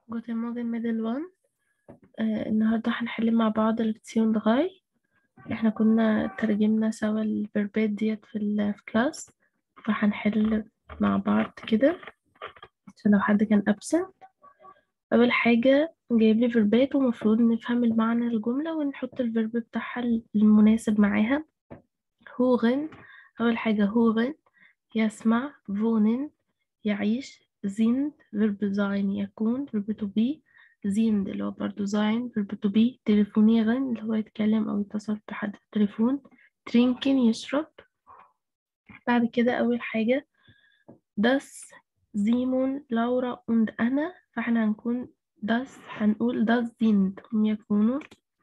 Guten Morgen Middle One آه النهاردة هنحل مع بعض لكسيون دغاي احنا كنا ترجمنا سوا الفيربات ديت في الكلاس فهنحل مع بعض كده عشان لو حد كان absent أول حاجة جايب لي فيربات ومفروض نفهم المعنى الجملة ونحط الفيرب بتاعها المناسب معاها هوغن أول حاجة هوغن يسمع wohnen يعيش sind verb sein يكون verb to be sind اللي هو برضه sein verb to be telefonieren اللي هو يتكلم أو يتصل بحد في التليفون trinken يشرب بعد كده أول حاجة das سيمون لورا und أنا فاحنا هنكون das هنقول das sind هم يكونوا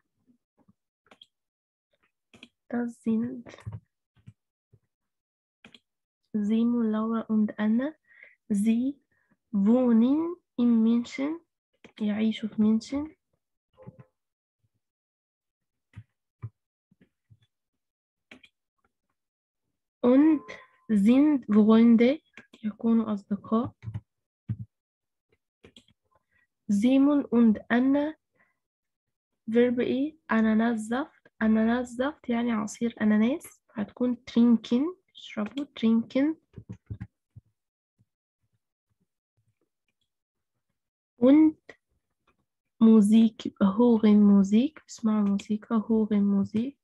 das sind سيمون لورا und أنا Sie wohnen in München يعيشوا في مünchen und sind Freunde يكونوا أصدقاء سيمون und أنا verb إيه أناناسزفت أناناسزفت يعني عصير أناناس هتكون trinken يشربوا trinken und Musik يبقى hören Musik بيسمعوا موسيقى hören Musik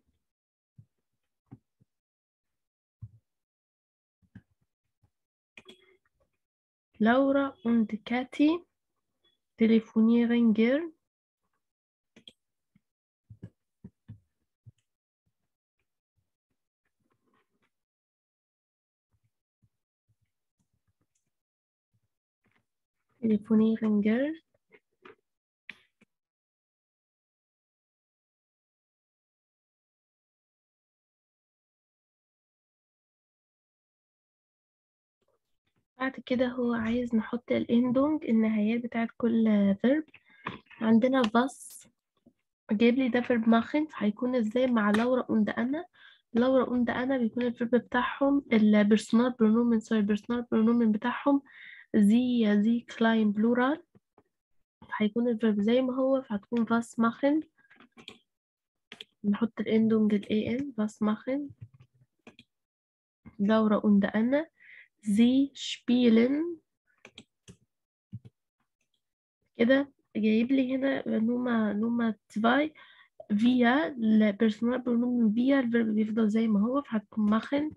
Laura und Kathi telefonieren gern telefonieren gern بعد كده هو عايز نحط الاندونج النهايات بتاعت كل فيرب عندنا بس جايب لي ده فيرب ماخن هيكون ازاي مع لورا und انا لورا und انا بيكون الفيرب بتاعهم البيرسونال برونومن سوري البيرسونال برونومن بتاعهم زي زي كلاين بلورال هيكون الفيرب زي ما هو فهتكون فاس ماخن نحط الاندونج الاي ان فاس ماخن لورا und انا Sie spielen كده جايب لي هنا نوما نوما تفاي فيا البيرسونال برونومن فيا الفيرب بيفضل زي ما هو فهتكون ماخن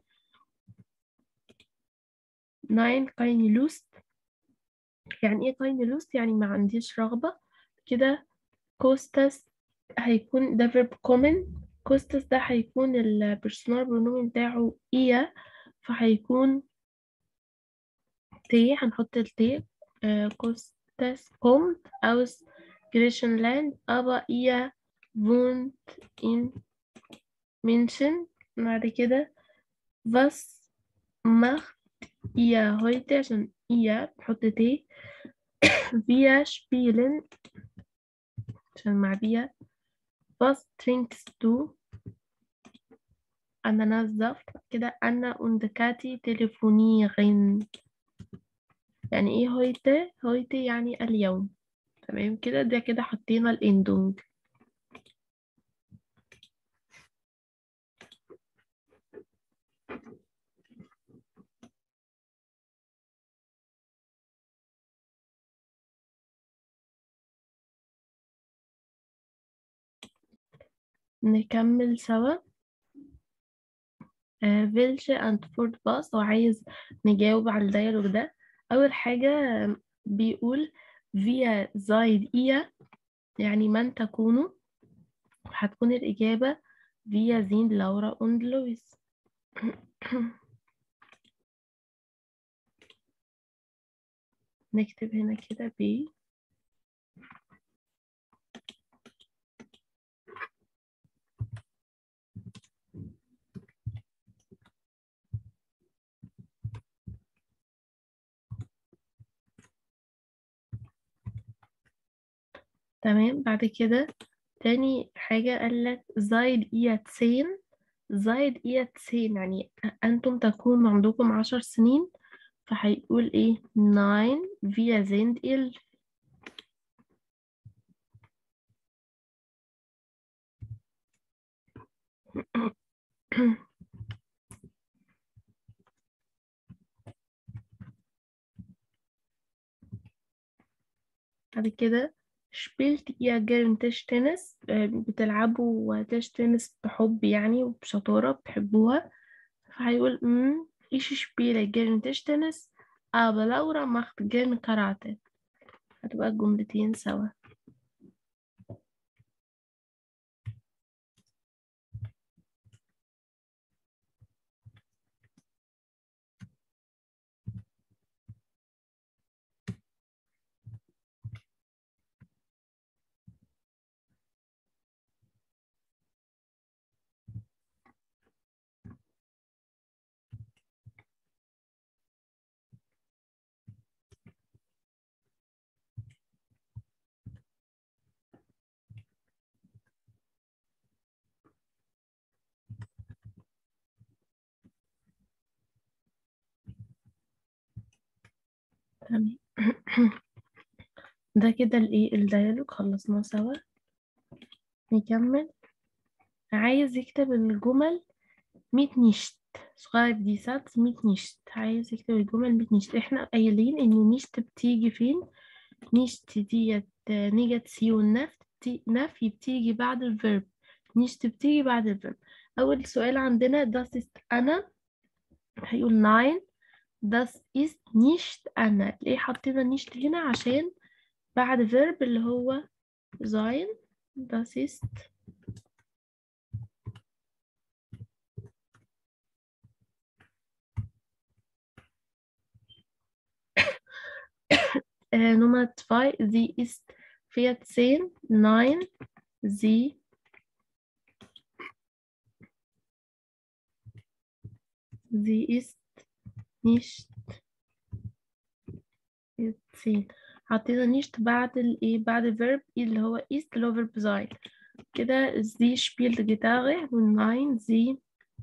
ناين كاين لوست يعني ايه كاين لوست يعني ما عنديش رغبة كده كوستاس هيكون ده فيرب كومن كوستاس ده هيكون البيرسونال برونومن بتاعه إيا فهيكون تي هنحط التي كوستاس كومت aus Griechenland aber ihr wohnt in München بعد كده was macht ihr heute عشان ihr نحط تي wir spielen عشان مع wir was trinkst du أناناسزفت كده أنا und Kathi telefonieren يعني ايه هويته هويته يعني اليوم تمام كده ده كده حطينا الاندونج نكمل سوا فيلش اند فورد باس وعايز نجاوب على الديالوج ده أول حاجة بيقول via زايد إيا يعني من تكون هتكون الإجابة via زين لورا und لويس نكتب هنا كده ب تمام بعد كده تاني حاجة قالك زايد إيا تسين زايد إيا تسين يعني أنتم تكون عندكم عشر سنين فهيقول إيه ناين wir sind elf بعد كده spielt ihr gern Tischtennis آه، بتلعبوا تنس بحب يعني وبشطارة بتحبوها فهيقول امم ich spiele gern Tischtennis aber Laura macht gern Karate هتبقى الجملتين سوا تمام ده كده الايه الديالوج خلصناه سوا نكمل عايز يكتب الجمل ميت نيشت schreib die Satz mit nicht عايز يكتب الجمل ميت نيشت احنا قايلين ان نيشت بتيجي فين نيشت ديت نيجاتيون نفي نفي بتيجي بعد الفيرب نيشت بتيجي بعد الفيرب اول سؤال عندنا das ist انا هيقول nein das ist nicht أنا ليه حطينا nicht هنا عشان بعد verb اللي هو sein das ist äh, Nummer zwei sie ist 14 nein sie sie ist nicht zehn حطينا nicht بعد الايه بعد الفيرب اللي هو ist اللي هو verb sein كده sie spielt Gitarre und nein sie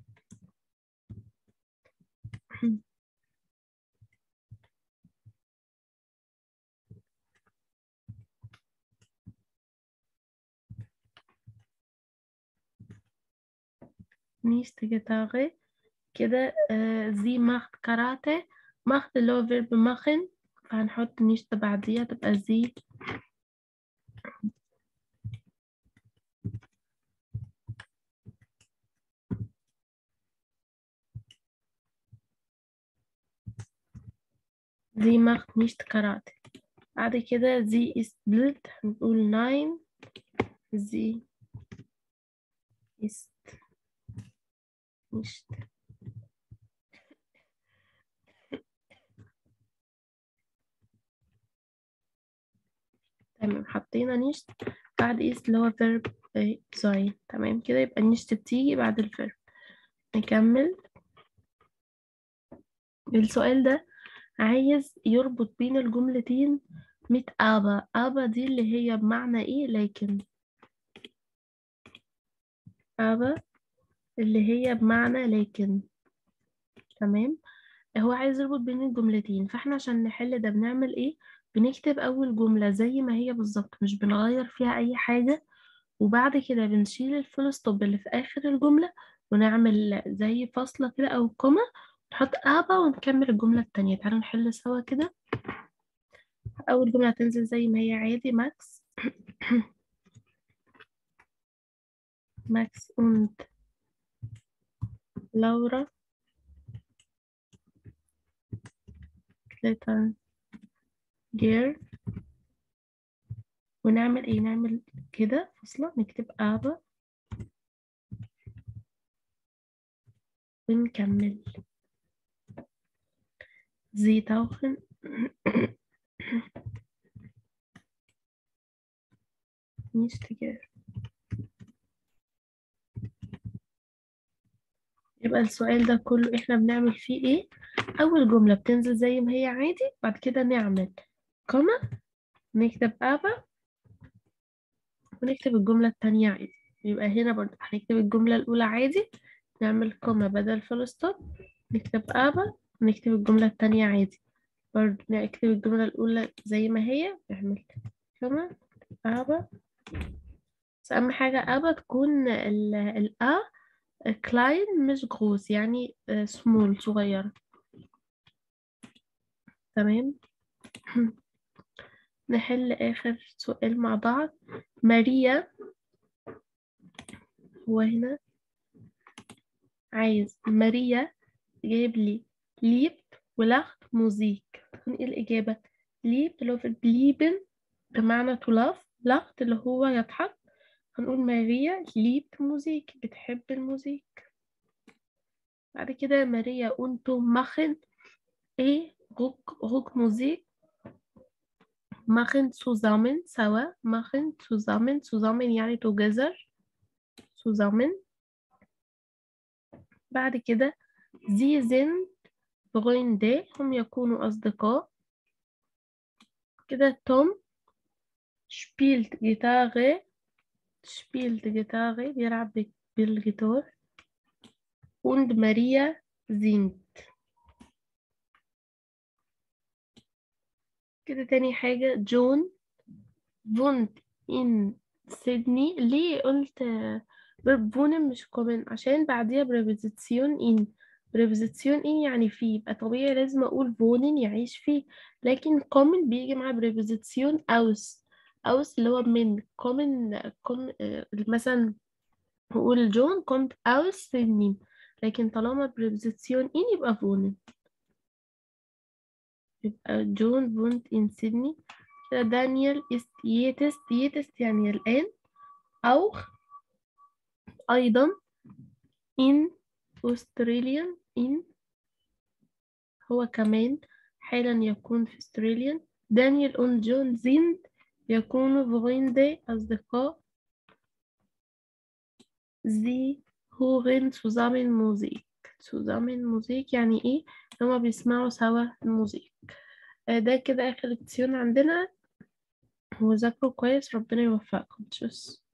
nicht Gitarre كده آه sie macht Karate macht اللي هو verb machen فهنحط نيشت بعديها تبقى زي زي macht nicht Karate بعد كده زي ist blöd هنقول nein sie ist nicht تمام حطينا نيشت بعد إيست اللي هو verb sein تمام كده يبقى نيشت بتيجي بعد الفيرب نكمل السؤال ده عايز يربط بين الجملتين ميت آبا آبا دي اللي هي بمعنى إيه لكن آبا اللي هي بمعنى لكن تمام هو عايز يربط بين الجملتين فاحنا عشان نحل ده بنعمل ايه بنكتب أول جملة زي ما هي بالظبط مش بنغير فيها أي حاجة وبعد كده بنشيل الفول ستوب اللي في آخر الجملة ونعمل زي فاصلة كده أو كوما نحط آبا ونكمل الجملة التانية تعالوا نحل سوا كده أول جملة هتنزل زي ما هي عادي ماكس ماكس und لورا klettern جير ونعمل ايه نعمل كده فاصلة نكتب آبا ونكمل Sie tauchen nicht gern. يبقى السؤال ده كله احنا بنعمل فيه ايه اول جملة بتنزل زي ما هي عادي بعد كده نعمل كوما نكتب ابا ونكتب الجملة التانية عادي يبقى هنا برضه هنكتب الجملة الأولى عادي نعمل كوما بدل فول ستوب نكتب ابا ونكتب الجملة التانية عادي برضه نكتب الجملة الأولى زي ما هي نعمل كوما ابا بس أهم حاجة ابا تكون ال الأ كلاين مش جروس يعني سمول صغيرة تمام نحل آخر سؤال مع بعض ماريا هو هنا عايز ماريا جايب لي ليب ولخت موزيك تكون ايه الإجابة ليب اللي هو في بليبن بمعنى to love لخت اللي هو يضحك هنقول ماريا ليب موزيك بتحب الموزيك بعد كده ماريا انتو ماخن ايه روك روك موزيك ماخن zusammen سوا ماخن zusammen zusammen يعني together zusammen بعد كده sie sind Freunde هم يكونوا أصدقاء كده توم spielt Gitarre spielt Gitarre بيلعب بالجيتار und Maria singt كده تاني حاجة جون wohnt in سيدني ليه قلت verb wohnen مش كومن عشان بعديها preposition in preposition in يعني فيه يبقى طبيعي لازم أقول wohnen يعيش فيه لكن common بيجي مع preposition aus aus اللي هو من common com... مثلا نقول جون kommt aus سيدني لكن طالما preposition in يبقى wohnen يبقى جون wohnt in سيدني كده دانيال ist jetzt jetzt يعني الآن أو أيضا in Australian in هو كمان حالا يكون في Australian دانيال und جون sind يكونوا Freunde أصدقاء sie hören zusammen Musik zusammen Musik يعني إيه؟ هما بيسمعوا سوا الموسيقى ده كده آخر لكسيون عندنا وذاكروا كويس ربنا يوفقكم تشوس